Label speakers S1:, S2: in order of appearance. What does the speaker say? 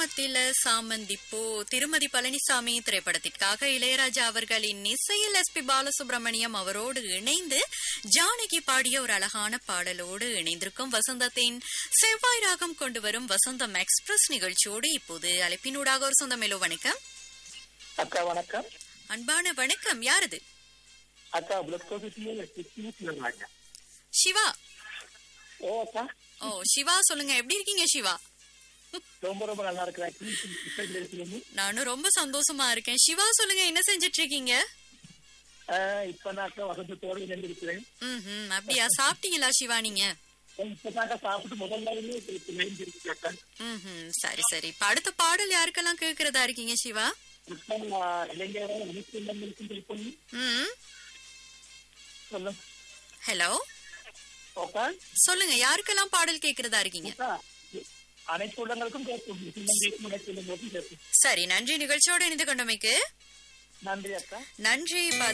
S1: கிராமத்தில சாமந்திப்பூ திருமதி பழனிசாமி திரைப்படத்திற்காக இளையராஜா அவர்களின் இசையில் எஸ் பி பாலசுப்ரமணியம் அவரோடு இணைந்து ஜானகி பாடிய ஒரு அழகான பாடலோடு இணைந்திருக்கும் வசந்தத்தின் செவ்வாய் ராகம் கொண்டு வரும் வசந்தம் எக்ஸ்பிரஸ் நிகழ்ச்சியோடு இப்போது அழைப்பினூடாக ஒரு சொந்த மேலோ வணக்கம்
S2: அக்கா வணக்கம்
S1: அன்பான வணக்கம் யாரது
S2: அக்கா பிளட் சொல்லுங்க
S1: சிவா
S2: ஓ அக்கா
S1: ஓ சிவா சொல்லுங்க எப்படி இருக்கீங்க சிவா
S2: ரொம்ப ரொம்ப நல்லா இருக்கிறேன்
S1: நானும் ரொம்ப சந்தோஷமா இருக்கேன் சிவா சொல்லுங்க என்ன செஞ்சிட்டு இருக்கீங்க
S2: இப்ப நான் அக்கா வசந்தத்தோடு இணைந்து இருக்கிறேன்
S1: ம் அப்படியா சாப்பிட்டீங்களா சிவா நீங்க
S2: இப்பதான் அக்கா சாப்பிட்டு முதல் நாளுமே லைன் இருக்கு அக்கா
S1: ம்ஹும். சரி சரி இப்ப அடுத்த பாடல் யாருக்கெல்லாம் கேக்குறதா இருக்கீங்க சிவா
S2: இப்போ இளைஞர்கள் அனைத்து இல்லங்களுக்கும் சொல்லி
S1: ம்
S2: சொல்லுங்க
S1: ஹலோ
S2: ஓகே
S1: சொல்லுங்க யாருக்கெல்லாம் பாடல் கேக்குறதா இருக்கீங்க
S2: அக்கா அனைத்து உள்ளங்களுக்கும் கேட்கும் சின்னம் கேட்கும் அனைத்து உள்ளங்களுக்கும் கேட்கும்
S1: சரி நன்றி நிகழ்ச்சியோட இணைந்து கொண்டமைக்கு
S2: நன்றி அக்கா
S1: நன்றி இப்ப